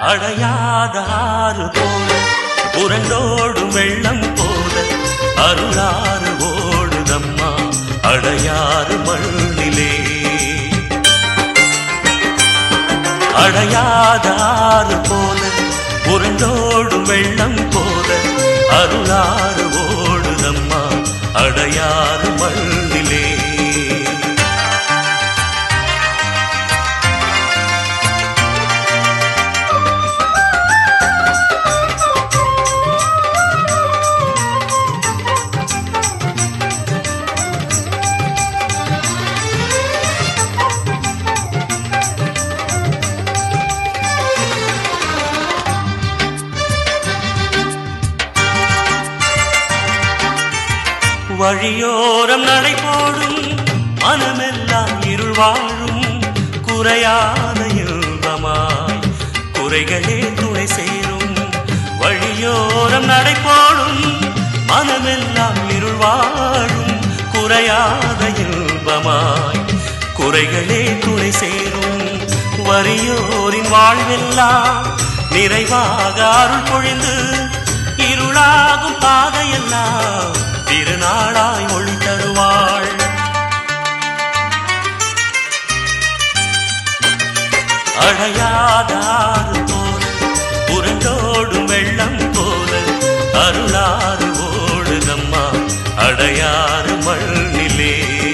அடையாத ஆறு போல புரண்டோடும் வெள்ளம் போல அருளாறு ஓடுதம்மா அடையாறு மண்ணிலே அடையாத ஆறு போல புரண்டோடும் வெள்ளம் போல அருளாறு ஓடுதம்மா அடையாறு மண்ணிலே வழியோரம் நடைபோடும் மனமெல்லாம் இருள் வாழும் குறையாத இன்பமாய் குறைகளே துணை சேரும் வழியோரம் நடைபோடும் மனமெல்லாம் இருள் வாழும் குறையாத இன்பமாய் குறைகளே துணை சேரும் வறியோரின் வாழ்வெல்லாம் நிறைவாக அருள் பொழிந்து இருளாகும் பாதையெல்லாம் திருநாளாய் ஒளி தருவாள் அடையாதாறு போல புரண்டோடும் வெள்ளம் போல அருளாறு ஓடுதம்மா அடையாறு மண்ணிலே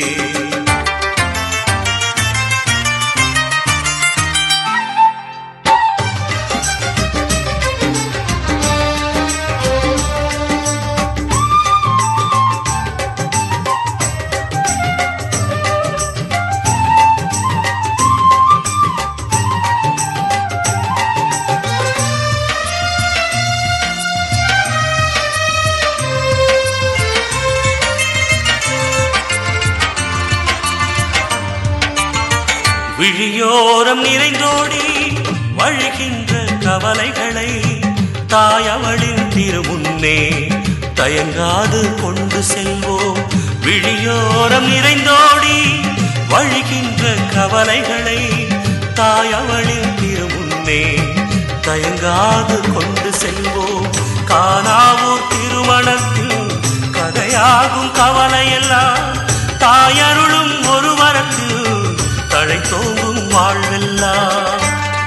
விழியோரம் நிறைந்தோடி வழிகின்ற கவலைகளை தாயவளின் திருமுன்னே தயங்காது கொண்டு செல்வோம் விழியோரம் நிறைந்தோடி வழிகின்ற கவலைகளை தாயவளின் திருமுன்னே தயங்காது கொண்டு செல்வோம் காணாவூர் திருமணத்தில் கதையாகும் கவலையெல்லாம் தாயருளும் ஒரு வரத்தில் தழை தோங்கும் வாழ்வெல்லாம்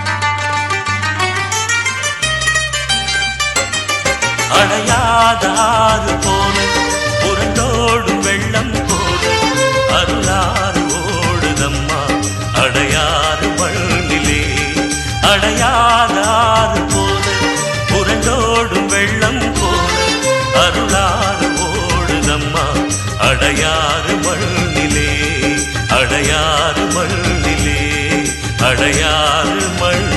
அடையாதாறு போல புரண்டோடும் வெள்ளம் போல அருளாறு ஓடுதம்மா அடையாறு மண்ணிலே அடையாதாறு போல புரண்டோடும் வெள்ளம் போல அருளாறு ஓடுதம்மா அடையாறு மண்ணிலே அடையாறு மண்ணிலே அடையாறு மண்